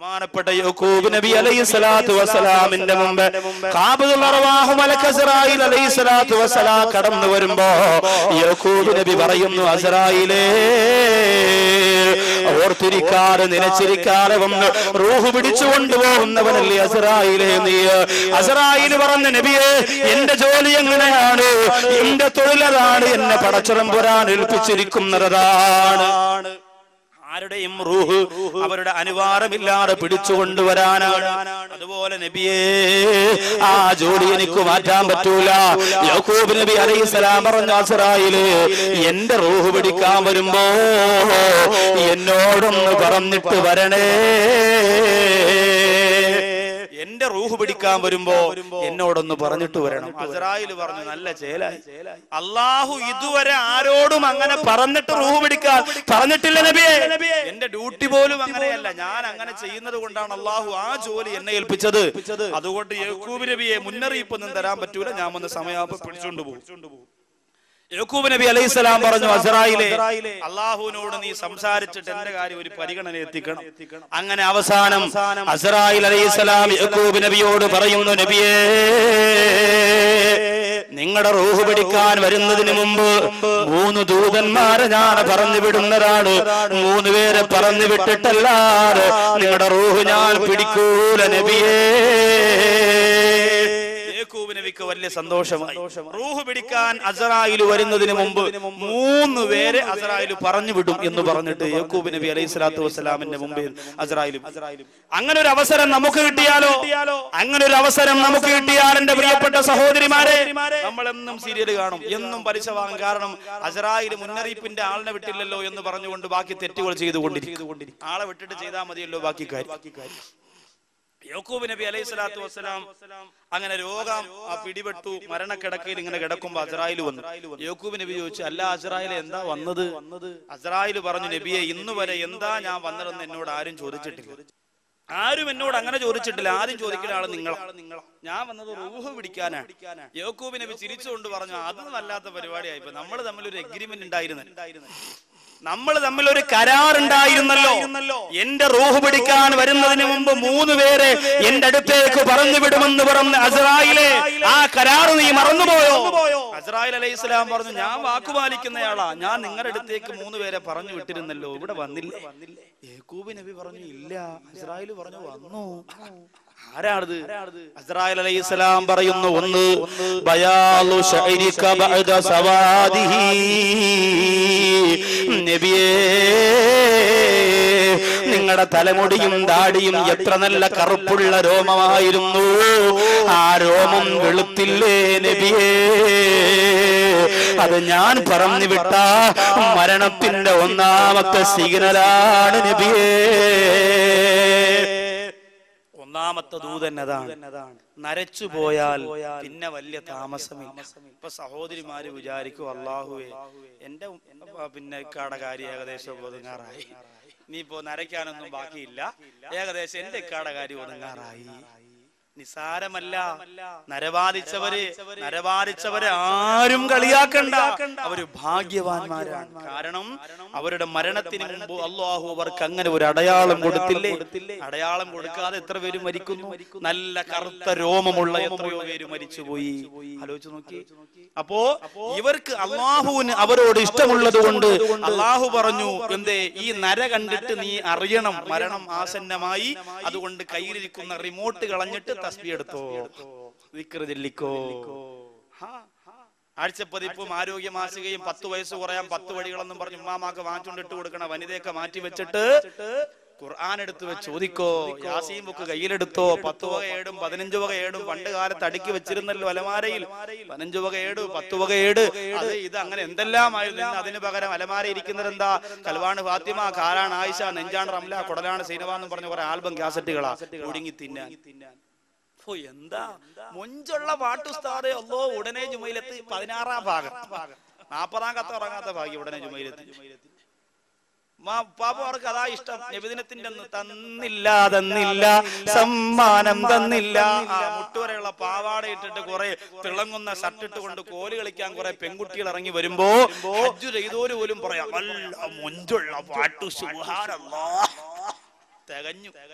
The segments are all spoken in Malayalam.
ബഹുമാനപ്പെട്ട യഹൂബ് നബി അലൈഹി സ്വലാത്തു വസ്സലാമിന്റെ മുമ്പ് കാബുൽ അർവാഹു മലക്ക് അസ്റായിൽ അലൈഹി സ്വലാത്തു വസ്സലാം കടന്നു വരുമ്പോ യഹൂബ് നബി പറയുന്നു അസ്റായിലേ ഓർത്തിരിക്കാതെ നിലച്ചിരിക്കാതെ വന്ന് റൂഹ് പിടിച്ചു കൊണ്ടുപോകുന്നവനല്ലേ അസറായിലെ നീ അസറായിൽ പറഞ്ഞ നബിയെ എന്റെ ജോലി എങ്ങനെയാണ് എന്റെ തൊഴിലതാണ് എന്നെ പടച്ചുറം പുരാൻ ഏൽപ്പിച്ചിരിക്കുന്നതാണ് ആരുടെയും റൂഹ് അവരുടെ അനുവാദമില്ലാതെ പിടിച്ചുകൊണ്ടുവരാനാണ് അതുപോലെ നബിയേ ആ ജോലി എനിക്ക് മാറ്റാൻ പറ്റൂല യഹൂബ് നബി അലൈഹി സ്വലാം പറഞ്ഞ അസറായില് എന്റെ റൂഹ് പിടിക്കാൻ വരുമ്പോ എന്നോടൊന്ന് പറഞ്ഞിട്ട് വരണേ എന്റെ റൂഹ് പിടിക്കാൻ വരുമ്പോ എന്നോടൊന്ന് പറഞ്ഞിട്ട് വരണം അസറായിൽ പറഞ്ഞു നല്ല ചേലായി അള്ളാഹു ഇതുവരെ ആരോടും അങ്ങനെ പറഞ്ഞിട്ട് റൂഹ് പിടിക്കാൻ പറഞ്ഞിട്ടില്ല നബിയെ എന്റെ ഡ്യൂട്ടി പോലും അങ്ങനെയല്ല ഞാൻ അങ്ങനെ ചെയ്യുന്നത് കൊണ്ടാണ് അള്ളാഹു ആ ജോലി എന്നെ ഏൽപ്പിച്ചത് അതുകൊണ്ട് യഹൂബ് നബിയെ മുന്നറിയിപ്പ് ഒന്നും തരാൻ പറ്റൂല ഞാൻ വന്ന് സമയാപ്പ് പിടിച്ചോണ്ട് പോകും യഹൂബ് നബി അലൈഹി സ്വലാം പറഞ്ഞു അസറായിലെ അള്ളാഹുവിനോട് നീ സംസാരിച്ചിട്ട് എന്റെ കാര്യം ഒരു പരിഗണന എത്തിക്കണം അങ്ങനെ അവസാനം അസറായിൽ അലൈഹി സ്വലാം യഹൂബ് നബിയോട് പറയുന്നു നബിയേ നിങ്ങളുടെ റൂഹ് പിടിക്കാൻ വരുന്നതിന് മുമ്പ് മൂന്ന് ദൂതന്മാരെ ഞാൻ പറഞ്ഞു വിടുന്നതാണ് മൂന്ന് പേരെ പറഞ്ഞു വിട്ടിട്ടല്ലാതെ നിങ്ങളുടെ റൂഹ് ഞാൻ പിടിക്കൂല നബിയേ യേക്കൂബ് നബിക്ക് വലിയ സന്തോഷമായി റൂഹ് പിടിക്കാൻ അസറായിൽ വരുന്നതിന് മുമ്പ് മൂന്ന് പേരെ അസറായിൽ പറഞ്ഞു വിടും എന്ന് പറഞ്ഞിട്ട് യേക്കൂബ് നബി അലൈഹി സ്വലാത്തു വസ്സലാമിന്റെ മുമ്പിൽ അസറായിലും അങ്ങനെ ഒരു അവസരം നമുക്ക് കിട്ടിയാലോ അങ്ങനെ ഒരു അവസരം നമുക്ക് കിട്ടിയാൽ എന്റെ പ്രിയപ്പെട്ട സഹോദരിമാരെ നമ്മൾ എന്നും സീരിയൽ കാണും എന്നും പലിശ വാങ്ങും കാരണം അസറായിൽ മുന്നറിയിപ്പിന്റെ ആളിനെ വിട്ടില്ലല്ലോ എന്ന് പറഞ്ഞുകൊണ്ട് ബാക്കി തെറ്റുകൾ ചെയ്തുകൊണ്ടിരിക്കും ആളെ വിട്ടിട്ട് ചെയ്താൽ മതിയല്ലോ ബാക്കി കാര്യം യോക്കൂബ് നബി അലൈഹി സ്വലാത്തു വസ്സലാം അങ്ങനെ രോഗം ആ പിടിപെട്ടു മരണക്കിടക്കയിൽ ഇങ്ങനെ കിടക്കുമ്പോ അസറായിൽ വന്നു യോക്കൂബ് നബി ചോദിച്ചു അല്ല അസറായിൽ എന്താ വന്നത് അസറായിൽ പറഞ്ഞു നബിയെ ഇന്ന് വരെ എന്താ ഞാൻ വന്നതെന്ന് എന്നോട് ആരും ചോദിച്ചിട്ടില്ല ആരും എന്നോട് അങ്ങനെ ചോദിച്ചിട്ടില്ല ആദ്യം ചോദിക്കുന്ന ആള് നിങ്ങളാണ് ഞാൻ വന്നത് റൂഹ് പിടിക്കാനാണ് യോക്കൂബ് നബി ചിരിച്ചുകൊണ്ട് പറഞ്ഞു അതൊന്നും അല്ലാത്ത പരിപാടിയായിപ്പോ നമ്മൾ തമ്മിൽ ഒരു എഗ്രിമെന്റ് ഉണ്ടായിരുന്നു നമ്മൾ തമ്മിൽ ഒരു കരാറുണ്ടായിരുന്നല്ലോ എന്റെ റൂഹ് പിടിക്കാൻ വരുന്നതിന് മുമ്പ് മൂന്ന് പേരെ എന്റെ അടുത്തേക്ക് പറഞ്ഞു വിടുമെന്ന് പറഞ്ഞ അസറായിലെ ആ കരാറ് നീ മറന്നുപോയോ അസറായിൽ അലൈഹി സ്വലാം പറഞ്ഞു ഞാൻ വാക്കുപാലിക്കുന്നയാളാ ഞാൻ നിങ്ങളുടെ അടുത്തേക്ക് മൂന്ന് പേരെ പറഞ്ഞു വിട്ടിരുന്നല്ലോ ഇവിടെ വന്നില്ലേ യേക്കൂബ് നബി പറഞ്ഞു ഇല്ല അസറായിൽ പറഞ്ഞു വന്നു ആരാണത് അസ്രായേൽ അലൈഹി സ്വലാം പറയുന്നു ഒന്ന് ബയാലു ശൈരിക ബഅദ സവാദിഹി നബിയേ നിങ്ങളുടെ തലമുടിയും ദാടിയും എത്ര നല്ല കറുപ്പുള്ള രോമമായിരുന്നു ആ രോമം വെളുത്തില്ലേ നബിയേ അത് ഞാൻ പറഞ്ഞു വിട്ട മരണത്തിന്റെ ഒന്നാമത്തെ സിഗ്നലാണ് നബിയേ ഒന്നാമത്തെ ദൂതൻ അതാണ് നരച്ചു പോയാൽ പിന്നെ വലിയ താമസമില്ല ഇപ്പൊ സഹോദരിമാര് വിചാരിക്കും അള്ളാഹുവേ എന്റെ ഉം- പിന്നെ ഇക്കാടെ കാര്യം ഏകദേശം ഒതുങ്ങാറായി ഇനിയിപ്പോ നരയ്ക്കാനൊന്നും ബാക്കിയില്ല ഏകദേശം എന്റെ ഇക്കാടെ കാര്യം ഒതുങ്ങാറായി നിസാരമല്ല നരവാദിച്ചവര് നരവാദിച്ചവരെ ആരും കളിയാക്കണ്ട അവര് ഭാഗ്യവാന്മാരാണ് കാരണം അവരുടെ മരണത്തിന് മുമ്പ് അള്ളാഹു അവർക്ക് അങ്ങനെ ഒരു അടയാളം കൊടുത്തില്ലേ അടയാളം കൊടുക്കാതെ എത്ര പേര് മരിക്കുന്നു നല്ല കറുത്ത രോമമുള്ള എത്രയോ പേര് മരിച്ചുപോയി ആലോചിച്ച് നോക്കി അപ്പോ ഇവർക്ക് അള്ളാഹുവിന് അവരോട് ഇഷ്ടമുള്ളത് കൊണ്ട് അള്ളാഹു പറഞ്ഞു എന്തേ ഈ നര കണ്ടിട്ട് നീ അറിയണം മരണം ആസന്നമായി അതുകൊണ്ട് കയ്യിലിരിക്കുന്ന റിമോട്ട് കളഞ്ഞിട്ട് തസ്ബി എടുത്തോ ദിക്റ് ചൊല്ലിക്കോ ഹാ, ഹാ. ആഴ്ചപ്പതിപ്പും ആരോഗ്യ മാസികയും പത്ത് വയസ്സ് കുറയാൻ പത്ത് വഴികളെന്നും പറഞ്ഞ് ഉമ്മാമാക്ക് വാങ്ങിച്ചുകൊണ്ടിട്ട് കൊടുക്കണ വനിതയൊക്കെ മാറ്റി വെച്ചിട്ട് ഖുർആൻ എടുത്ത് വെച്ച് ചോദിക്കോ യാസീൻ ബുക്ക് കയ്യിലെടുത്തോ പത്ത് വക ഏടും പതിനഞ്ച് വക ഏടും പണ്ട് കാലത്ത് അടുക്കി വെച്ചിരുന്നല്ലോ അലമാരയിൽ പതിനഞ്ച് വക ഏട് പത്ത് വക ഏട് അത് ഇത് അങ്ങനെ എന്തെല്ലാമായിരുന്നു ഇന്ന് അതിന് പകരം അലമാര ഇരിക്കുന്നത് എന്താ കൽവാണ് ഫാത്തിമ കാലാണ് ആയിഷ നെഞ്ചാണ് റംല കുടലാണ് സീനവ എന്ന് പറഞ്ഞ കുറെ ആൽബം കാസറ്റുകളാ ഒടുങ്ങി തിന്നാൻ ഓ എന്താ മൊഞ്ചുള്ള പാട്ടുസ്താദ് അല്ലോ ഉടനെ ജുമയിലെത്തി പതിനാറാം ഭാഗം നാപ്പതാം കത്ത് ഉറങ്ങാത്ത ഭാഗ്യം ഉടനെ ജുമയിലെത്തി പാപ്പ അവർക്ക് അതാ ഇഷ്ടം നബിദിനത്തിന്റെ അന്ന് തന്നില്ല തന്നില്ല സമ്മാനം തന്നില്ല ആ മുട്ടുവരെയുള്ള പാവാട ഇട്ടിട്ട് കുറെ തിളങ്ങുന്ന ഷർട്ട് ഇട്ട് കൊണ്ട് കോല് കളിക്കാൻ കുറെ പെൺകുട്ടികൾ ഇറങ്ങി വരുമ്പോ ഹജ്ജ് ചെയ്തോര് പോലും പറയാം നല്ല മൊഞ്ചുള്ള പാട്ടു സുബ്ഹാനല്ലാഹ് തികഞ്ഞു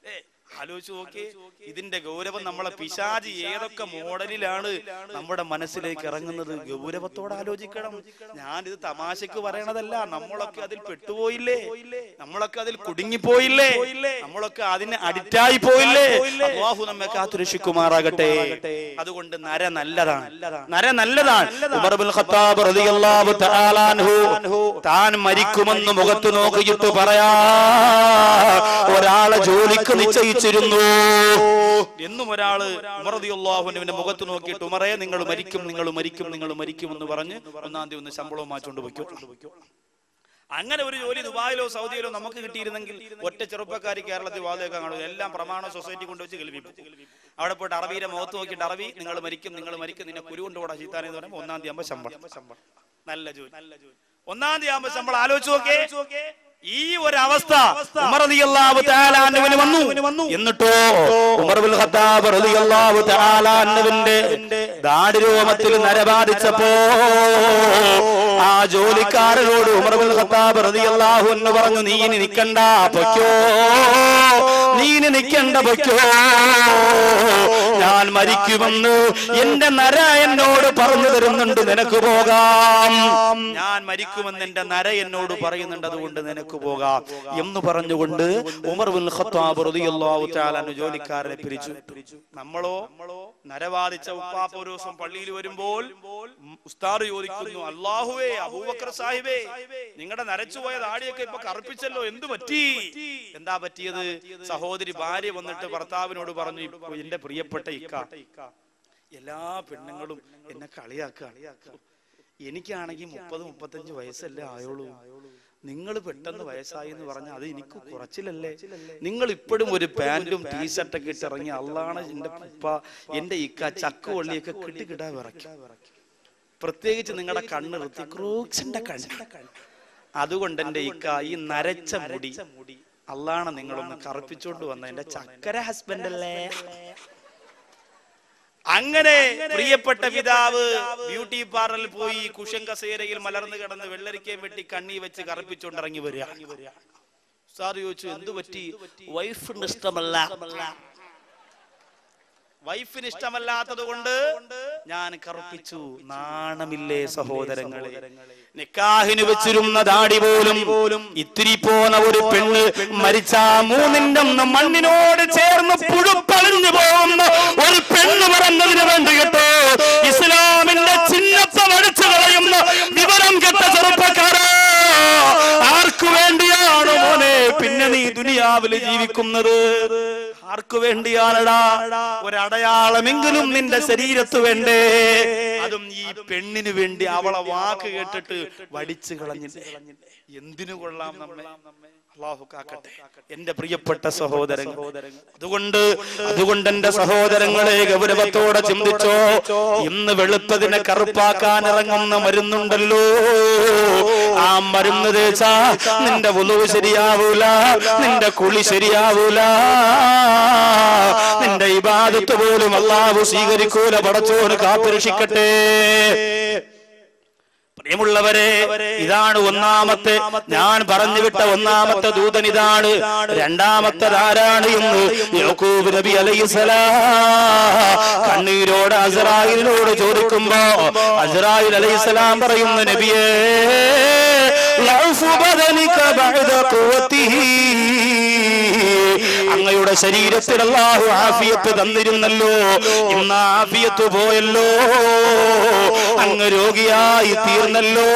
ഏ, ആലോചിച്ച് നോക്കി ഇതിന്റെ ഗൗരവം നമ്മളെ പിശാജി ഏതൊക്കെ മോഡലിലാണ് നമ്മുടെ മനസ്സിലേക്ക് ഇറങ്ങുന്നത് ഗൗരവത്തോടെ ആലോചിക്കണം ഞാനിത് തമാശക്ക് പറയണതല്ല നമ്മളൊക്കെ അതിൽ പെട്ടുപോയില്ലേ നമ്മളൊക്കെ അതിൽ കുടുങ്ങിപ്പോയില്ലേ നമ്മളൊക്കെ അതിന് അഡിക്റ്റായി പോയില്ലേ അള്ളാഹു നമ്മെ കാത്തുരക്ഷിക്കുമാറാകട്ടെ അതുകൊണ്ട് നര നല്ലതാണ് നര നല്ലതാണ് ഉമർ ഇബ്നുൽ ഖത്താബ് റളിയല്ലാഹു തആല അൻഹു താൻ മരിക്കുമെന്ന് മുഖത്ത് നോക്കിയിട്ട് പറയാ ഒരാളെ ജോലിക്ക് നിശ്ചയിച്ചിരുന്നു എന്നും ഒരാള് ഉമറദിയുള്ളാഹുവിന്റെ മുഖത്ത് നോക്കിയിട്ട് ഉമറേ നിങ്ങൾ മരിക്കും നിങ്ങൾ മരിക്കും നിങ്ങൾ മരിക്കും എന്ന് പറഞ്ഞ് ഒന്നാം തീയതി ഒന്ന് ശമ്പളവും മാറ്റോണ്ട് വയ്ക്കും അങ്ങനെ ഒരു ജോലി ദുബായിലോ സൗദിയിലോ നമുക്ക് കിട്ടിയിരുന്നെങ്കിൽ ഒറ്റ ചെറുപ്പക്കാരി കേരളത്തിൽ വാതകം കാണും എല്ലാം പ്രമാണ സൊസൈറ്റി കൊണ്ടുവച്ച് കേൾവിക്കും അവിടെ പോയിട്ട് അറബിയുടെ മുഖത്ത് നോക്കിയിട്ട് അറബി നിങ്ങൾ മരിക്കും നിങ്ങൾ മരിക്കും നിന്നെ കുരു കൊണ്ടുപോടാ ചീത്താനെന്ന് എന്ന് പറയുമ്പോൾ ഒന്നാം തീയതി ആകുമ്പോൾ ശമ്പളം നല്ല ജോലി നല്ല ജോലി ഒന്നാം തീയതി ആകുമ്പോൾ ശമ്പളം ആലോചിച്ച് നോക്കേ ഈ ഒരു അവസ്ഥ ഉമർ റളിയല്ലാഹു തആല അൻഹുവിന് വന്നു എന്നിട്ടോ ഉമർ ബിൻ ഖത്താബ് റളിയല്ലാഹു തആല അൻഹുവിന്റെ ദാടിരോമത്തിൽ നരബാധിച്ചപ്പോ ആ ജോലിക്കാരനോട് ഉമർ ബിൻ ഖത്താബ് റളിയല്ലാഹു അൻഹു പറഞ്ഞു നീ ഇനി നിക്കണ്ട പൊയ്ക്കോ നീ ഇനി നിക്കണ്ട പൊയ്ക്കോ ഞാൻ മരിക്കുമെന്ന് എന്റെ നര എന്നോട് പറഞ്ഞു തരുന്നുണ്ട് നിനക്ക് പോകാം ഞാൻ മരിക്കുമെന്ന് എന്റെ നര എന്നോട് പറയുന്നുണ്ട് അതുകൊണ്ട് നിനക്ക് പോകാം എന്ന് പറഞ്ഞുകൊണ്ട് ഉമർ ബിൻ ഖത്താബ് റളിയല്ലാഹു തആല അൻഹു ജോലിക്കാരനെ പിരിച്ചു നമ്മളോ നരവാദിച്ച ഉപ്പാപ്പ ഒരു ദിവസം പള്ളിയിൽ വരുമ്പോൾ ഉസ്താദ് ചോദിക്കുന്നു അള്ളാഹുവേ അബൂബക്കർ സാഹിബേ നിങ്ങളുടെ നരച്ചുപോയ താടിയൊക്കെ ഇപ്പൊ കറുപ്പിച്ചല്ലോ എന്ത് പറ്റി എന്താ പറ്റിയത് സഹോദരി ഭാര്യ വന്നിട്ട് ഭർത്താവിനോട് പറഞ്ഞു "ഇപ്പൊ എന്റെ പ്രിയപ്പെട്ട ഇക്ക എല്ലാ പെണ്ണുങ്ങളും എന്നെ കളിയാക്കുക എനിക്കാണെങ്കിൽ മുപ്പത് മുപ്പത്തഞ്ച് വയസ്സല്ലേ ആയോളൂ നിങ്ങൾ പെട്ടെന്ന് വയസ്സായി എന്ന് പറഞ്ഞാൽ അത് എനിക്ക് കുറച്ചിലല്ലേ നിങ്ങൾ ഇപ്പോഴും ഒരു പാന്റും ടീഷർട്ടൊക്കെ ഇട്ട് ഇറങ്ങി അള്ളാണ് എന്റെ ഉപ്പ എന്റെ ഇക്ക ചക്കുവള്ളിയൊക്കെ കിട്ടിക്കിടാ വിറയ്ക്കും പ്രത്യേകിച്ച് നിങ്ങളുടെ കണ്ണ് ഋത്തിക്രൂക്സിന്റെ കണ്ണ് അതുകൊണ്ട് എന്റെ ഇക്ക ഈ നരച്ച മുടി അള്ളാണ് നിങ്ങളൊന്ന് കറുപ്പിച്ചോണ്ട് വന്ന എന്റെ ചക്കര ഹസ്ബൻഡ് അല്ലേ അങ്ങനെ പ്രിയപ്പെട്ട പിതാവ് ബ്യൂട്ടി പാർലറിൽ പോയി കുഷൻ കസേരയിൽ മലർന്നു കിടന്ന് വെള്ളരിക്കയും വെട്ടി കണ്ണി വെച്ച് കറുപ്പിച്ചോണ്ടിറങ്ങി വരിക സാർ ചോദിച്ചു എന്തു പറ്റി വൈഫിന് ഇഷ്ടമല്ല വൈഫിന് ഇഷ്ടമല്ലാത്തത് കൊണ്ട് ഞാൻ കറുപ്പിച്ചു നാണമില്ലേ സഹോദരങ്ങളെ നിക്കാഹിന് വെച്ചിരുന്ന ദാടി പോലും പോലും ഇത്തിരി പോന്ന ഒരു പെണ്ണ് മരിച്ച മൂന്നിന്റെ ഒന്ന് മണ്ണിനോട് ചേർന്ന് പുഴുപ്പളിഞ്ഞു പോകുന്ന ഒരു പെണ്ണ് പറഞ്ഞതിന് വേണ്ടി കേട്ടോ ഇസ്ലാമിന്റെ ചിഹ്നത്തെ വടിച്ചു കളയുന്ന വിവരം കെട്ട ചെറുപ്പക്കാരാ ആർക്കു വേണ്ടിയാണ് മോനെ പിന്നെ നീ ദുനിയാവില് ജീവിക്കുന്നത് ആർക്കു വേണ്ടിയാണടാ ഒരടയാളമെങ്കിലും നിന്റെ ശരീരത്ത് വേണ്ടേ അതും ഈ പെണ്ണിന് വേണ്ടി അവളെ വാക്ക് കേട്ടിട്ട് വടിച്ചു കളഞ്ഞില്ലേ എന്തിനു കൊള്ളാം നമ്മെ അള്ളാഹു കാക്കട്ടെ എന്റെ പ്രിയപ്പെട്ട സഹോദരൻ അതുകൊണ്ട് അതുകൊണ്ട് എന്റെ സഹോദരങ്ങളെ ഗൗരവത്തോടെ ചിന്തിച്ചോ ഇന്ന് വെളുത്തതിനെ കറുപ്പാക്കാൻ ഇറങ്ങുന്ന മരുന്നുണ്ടല്ലോ ആ മരുന്ന് തേച്ചാ നിന്റെ ഉളവ് ശരിയാവൂല നിന്റെ കുളി ശരിയാവൂല നിന്റെ ഇബാദത്ത് പോലും അള്ളാഹു സ്വീകരിക്കൂല പടച്ചോന് കാത്തുരക്ഷിക്കട്ടെ പ്രിയമുള്ളവരെ ഇതാണ് ഒന്നാമത്തെ ഞാൻ പറഞ്ഞു വിട്ട ഒന്നാമത്തെ ദൂതൻ ഇതാണ് രണ്ടാമത്തത് ആരാണ് എന്ന് യാക്കൂബ് നബി അലൈഹിസ്സലാ കണ്ണീരോട് അസറായിലിനോട് ചോദിക്കുമ്പോ അസറായിൽ അലൈഹിസ്സലാം പറയുന്നു നബിയേ ലൗഫു ബദനിക ബഅദ ഖുവതിഹി അങ്ങയുടെ ശരീരത്തിൽ അല്ലാഹു ആഫിയത്ത് തന്നിരുന്നല്ലോ ഇന്ന് ആഫിയത്ത് പോയല്ലോ അങ്ങ് രോഗിയായി തീർന്നല്ലോ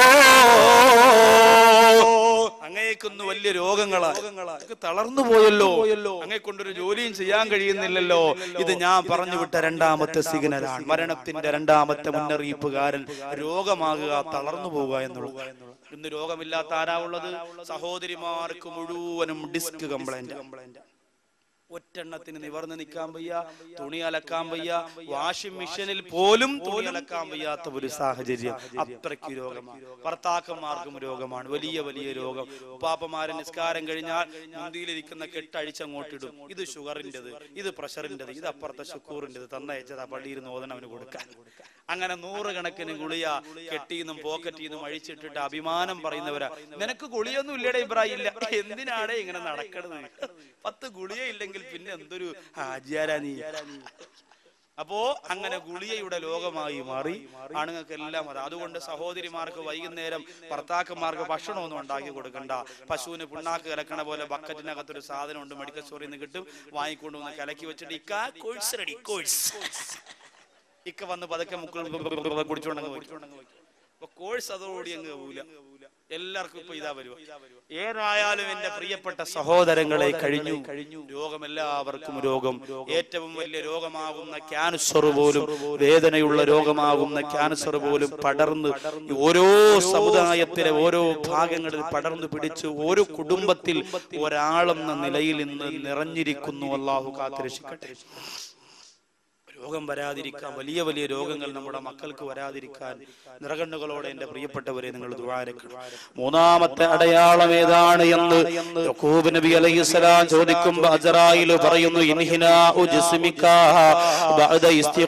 അങ്ങേക്കൊന്ന് വലിയ രോഗങ്ങളാ അങ്ങ് തളർന്നു പോയല്ലോ അങ്ങേ കൊണ്ടൊരു ജോലിയും ചെയ്യാൻ കഴിയുന്നില്ലല്ലോ ഇത് ഞാൻ പറഞ്ഞു വിട്ട രണ്ടാമത്തെ സിഗ്നലാണ് മരണത്തിന്റെ രണ്ടാമത്തെ മുന്നറിയിപ്പുകാരൻ രോഗമാകുക തളർന്നു പോവുക എന്നുള്ളത് ഇന്ന് രോഗമില്ലാത്ത ആരാ ഉള്ളത് സഹോദരിമാർക്ക് മുഴുവനും ഡിസ്ക് കംപ്ലൈന്റ് കംപ്ലൈന്റ് ഒറ്റെണ്ണത്തിന് നിവർന്ന് നിൽക്കാൻ വയ്യ തുണി അലക്കാൻ വയ്യ വാഷിംഗ് മെഷീനിൽ പോലും തുണി അലക്കാൻ വയ്യാത്ത ഒരു സാഹചര്യം അത്രയ്ക്ക് രോഗമാണ് ഭർത്താക്കന്മാർക്കും രോഗമാണ് വലിയ വലിയ രോഗം പാപ്പമാരെ നിസ്കാരം കഴിഞ്ഞാൽ മുന്തിയിലിരിക്കുന്ന കെട്ടഴിച്ചങ്ങോട്ടിടും ഇത് ഷുഗറിൻ്റെത് ഇത് പ്രഷറിൻ്റെത് ഇത് അപ്പുറത്തെ ശുക്കൂറിൻ്റെത് തന്നയച്ചത് ആ പള്ളിയിൽ നിന്ന് ഓതൻ അവന് കൊടുക്കാൻ അങ്ങനെ നൂറുകണക്കിന് ഗുളിയ കെട്ടിന്നും പോക്കറ്റിന്നും അഴിച്ചിട്ടിട്ട് അഭിമാനം പറയുന്നവരാ നിനക്ക് ഗുളിയൊന്നും ഇല്ലടേ ഇബ്രാഹിം ഇല്ല എന്തിനാണ് ഇങ്ങനെ നടക്കണത് പത്ത് ഗുളിയ ഇല്ലെങ്കിൽ പിന്നെ പിന്നെ എന്തൊരു ഹാജിയാരാ നീ അപ്പോ അങ്ങനെ ഗുളിയയുടെ ലോകമായി മാറി ആണുങ്ങൾക്ക് എല്ലാം അത് അതുകൊണ്ട് സഹോദരിമാർക്ക് വൈകുന്നേരം ഭർത്താക്കന്മാർക്ക് ഭക്ഷണമൊന്നും ഉണ്ടാക്കി കൊടുക്കണ്ട പശുവിന് പിണ്ണാക്ക് കലക്കണ പോലെ ബക്കറ്റിനകത്തൊരു സാധനം ഉണ്ട് മെഡിക്കൽ സ്റ്റോറിൽ നിന്ന് കിട്ടും വാങ്ങിക്കൊണ്ട് വന്ന് കലക്കി വെച്ചിട്ട് ഇക്ക കോഴ്സ് റെഡി കോഴ്സ് ഇക്ക വന്ന് പതുക്കെ മുക്കൾ കുടിച്ചോണ്ടങ്ങ് വെക്കും. അപ്പൊ കോഴ്സ് അതോടുകൂടി അങ്ങ് പോവില്ല എല്ലാവർക്കും ഇപ്പൊ ഇതാ വരുക ഏതായാലും എന്റെ പ്രിയപ്പെട്ട സഹോദരങ്ങളെ കഴിഞ്ഞു കഴിഞ്ഞു രോഗം എല്ലാവർക്കും രോഗം ഏറ്റവും വലിയ രോഗമാകുന്ന ക്യാൻസർ പോലും വേദനയുള്ള രോഗമാകുന്ന ക്യാൻസർ പോലും പടർന്ന് ഓരോ സമുദായത്തിലെ ഓരോ ഭാഗങ്ങളിൽ പടർന്നു പിടിച്ച് ഓരോ കുടുംബത്തിൽ ഒരാളെന്ന നിലയിൽ ഇന്ന് നിറഞ്ഞിരിക്കുന്നു അള്ളാഹു കാത്തിരക്ഷിക്കട്ടെ രോഗം വരാതിരിക്കാൻ വലിയ വലിയ രോഗങ്ങൾ നമ്മുടെ മക്കൾക്ക് വരാതിരിക്കാൻ നിറകണ്ണുകളോടെ എന്റെ പ്രിയപ്പെട്ടവരെ നിങ്ങൾ ദ്വാരക്കണം മൂന്നാമത്തെ അടയാളം ഏതാണ് എന്ന് യക്കൂബ് നബി അലൈഹിസ്സലാം ചോദിക്കുമ്പോൾ അസറായിൽ പറയുന്നു ഇൻഹിനാ ഉജ്സ്മിക ബഅദ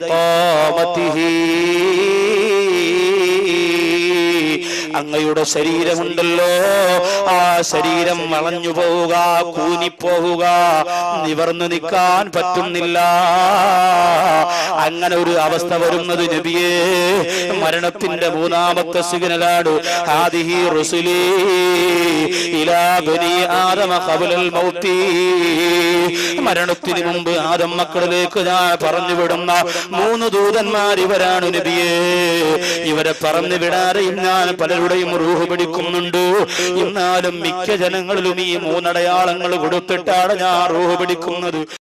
ഇസ്തിഖാമതിഹി അങ്ങയുടെ ശരീരമുണ്ടല്ലോ ആ ശരീരം വളഞ്ഞു പോവുക കൂനിപ്പോവുക നിവർന്നു നിൽക്കാൻ പറ്റുന്നില്ല അങ്ങനെ ഒരു അവസ്ഥ വരുന്നത് നബിയേ മരണത്തിന്റെ മൂന്നാമത്തെ സിഗ്നലാണ് ഹാദിഹി റുസുലി ഇലാ ബനി ആദമ ഖബലൽ മൗത്തി മരണത്തിന് മുമ്പ് ആദം മക്കളിലേക്ക് ഞാൻ പറഞ്ഞു വിടുന്ന മൂന്ന് ദൂതന്മാർ ഇവരാണ് നബിയേ ഇവരെ പറഞ്ഞു വിടാതെയും ഞാൻ പലരുടെയും റൂഹ് പിടിക്കുന്നുണ്ട് എന്നാലും മിക്ക ജനങ്ങളിലും ഈ മൂന്നടയാളങ്ങൾ കൊടുത്തിട്ടാണ് ഞാൻ റൂഹ് പിടിക്കുന്നത്